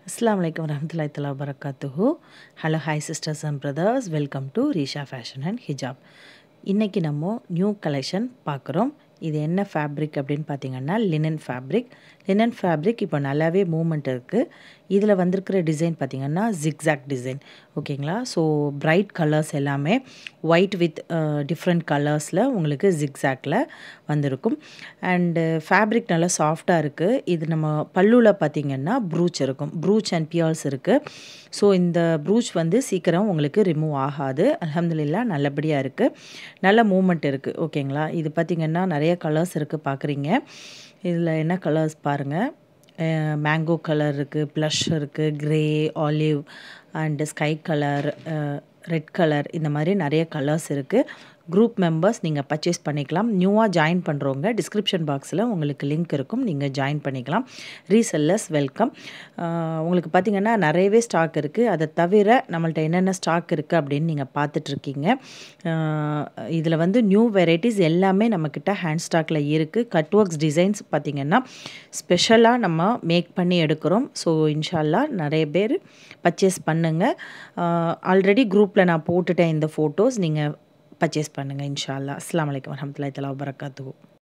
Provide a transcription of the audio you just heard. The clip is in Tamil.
அஸ்லாம் வலைக்கம் வரமத்துல்லாய் தலா வரகாத்துஹு hello hi sisters and brothers welcome to Reesha fashion and ஹிஜாப் இன்றைக்கி நம்ம நியூ கலெக்ஷன் பார்க்குறோம் இது என்ன ஃபேப்ரிக் அப்படின்னு பார்த்தீங்கன்னா லினன் ஃபேப்ரிக் லினன் ஃபேப்ரிக் இப்போ நல்லாவே மூமெண்ட் இருக்குது இதில் வந்திருக்கிற டிசைன் பார்த்திங்கன்னா ஜிக்ஸாக் டிசைன் ஓகேங்களா ஸோ பிரைட் கலர்ஸ் எல்லாமே ஒயிட் வித் டிஃப்ரெண்ட் கலர்ஸில் உங்களுக்கு ஜிக்ஸாக்ல வந்திருக்கும் அண்டு ஃபேப்ரிக் நல்லா சாஃப்டாக இருக்குது இது நம்ம பல்லுவில் பார்த்திங்கன்னா ப்ரூச் இருக்கும் ப்ரூச் அண்ட் பியர்ஸ் இருக்குது ஸோ இந்த ப்ரூச் வந்து சீக்கிரம் உங்களுக்கு ரிமூவ் ஆகாது அலமதுல்லா நல்லபடியாக இருக்குது நல்ல மூமெண்ட் இருக்குது ஓகேங்களா இது பார்த்திங்கன்னா நிறைய கலர்ஸ் இருக்குது பார்க்குறீங்க இதில் என்ன கலர்ஸ் பாருங்கள் மேங்கோ கலர் இருக்குது ப்ளஷ் இருக்குது grey olive and sky colour red colour இந்த மாதிரி நிறைய கலர்ஸ் இருக்குது குரூப் மெம்பர்ஸ் நீங்கள் பர்ச்சேஸ் பண்ணிக்கலாம் நியூவாக ஜாயின் பண்ணுறவங்க டிஸ்கிரிப்ஷன் பாக்ஸில் உங்களுக்கு லிங்க் இருக்கும் நீங்கள் ஜாயின் பண்ணிக்கலாம் ரீசெல்லர்ஸ் வெல்கம் உங்களுக்கு பார்த்திங்கன்னா நிறையவே ஸ்டாக் இருக்குது அதை தவிர நம்மள்ட்ட என்னென்ன ஸ்டாக் இருக்குது அப்படின்னு நீங்கள் பார்த்துட்ருக்கீங்க இதில் வந்து நியூ வெரைட்டிஸ் எல்லாமே நம்மக்கிட்ட ஹேண்ட் ஸ்டாக்கில் இருக்குது கட் ஒர்க்ஸ் டிசைன்ஸ் பார்த்திங்கன்னா ஸ்பெஷலாக நம்ம மேக் பண்ணி எடுக்கிறோம் ஸோ இன்ஷால்லா நிறைய பேர் பர்ச்சேஸ் பண்ணுங்கள் ஆல்ரெடி குரூப்பில் நான் போட்டுட்டேன் இந்த ஃபோட்டோஸ் நீங்கள் பர்ச்சேஸ் பண்ணுங்கள் இன்ஷா அல்லா அஸ்லாம் வலைக்கம் வரமத்துல்லாய் தலா வரகாத்து